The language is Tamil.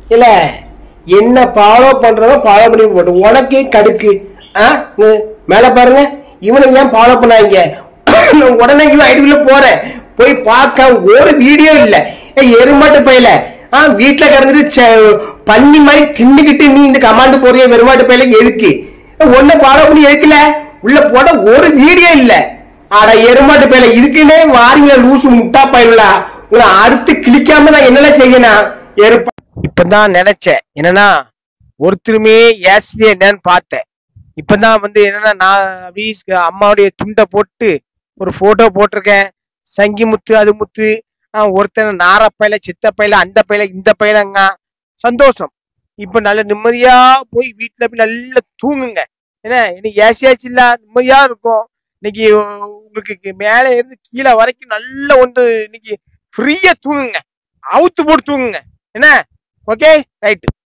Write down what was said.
இல்ல என்ன ஃபாலோ பண்றதோ ஃபாலோ பண்ணி போட்டு உனக்கே கடுக்கு ஆ இங்க மேல பாருங்க இவனை ஏன் ஃபாலோ பண்ணாங்க நான் உடனே இவன் ஐடிக்குள்ள போறேன் போய் பார்க்க ஒரு வீடியோ இல்ல ஏய், எருமாட்டு பையில ஆ வீட்டுல கிடந்துட்டு ச- பன்னி மாதிரி தின்னுக்கிட்டு நீ இந்த கமாண்டு போறிய வெறுமாட்டு பையில எதுக்கு ஒன்ன ஃபாலோ பண்ணி எதுக்கல உள்ள போட ஒரு வீடியோ இல்ல அட எருமாட்டு பையில இதுக்குன்னே வாரிங்கள லூசு முட்டா பயிலா உங்களை அறுத்து கிழிக்காம நான் என்னெல்லாம் செய்யணும் எருப்பா இப்பதான் நினைச்சேன் என்னன்னா ஒருத்தருமே ஏசிலே என்னன்னு பார்த்தேன் இப்பதான் வந்து என்னன்னா நான் வீஸ் அம்மாவுடைய துண்டை போட்டு ஒரு போட்டோ போட்டிருக்கேன் சங்கி முத்து அது முத்து ஆஹ் ஒருத்தன் நாரப்பையில சித்தப்பையில அந்த பையில இந்த பையிலங்க சந்தோஷம் இப்ப நல்ல நிம்மதியா போய் வீட்டுல போய் நல்லா தூங்குங்க என்ன இன்னைக்கு ஏசியாச்சு இல்ல நிம்மதியா இருக்கும் இன்னைக்கு உங்களுக்கு மேல இருந்து கீழே வரைக்கும் நல்ல ஒன்று இன்னைக்கு ஃப்ரீயா தூங்குங்க அவுத்து போட்டு தூங்குங்க என்ன ஓகே ரைட்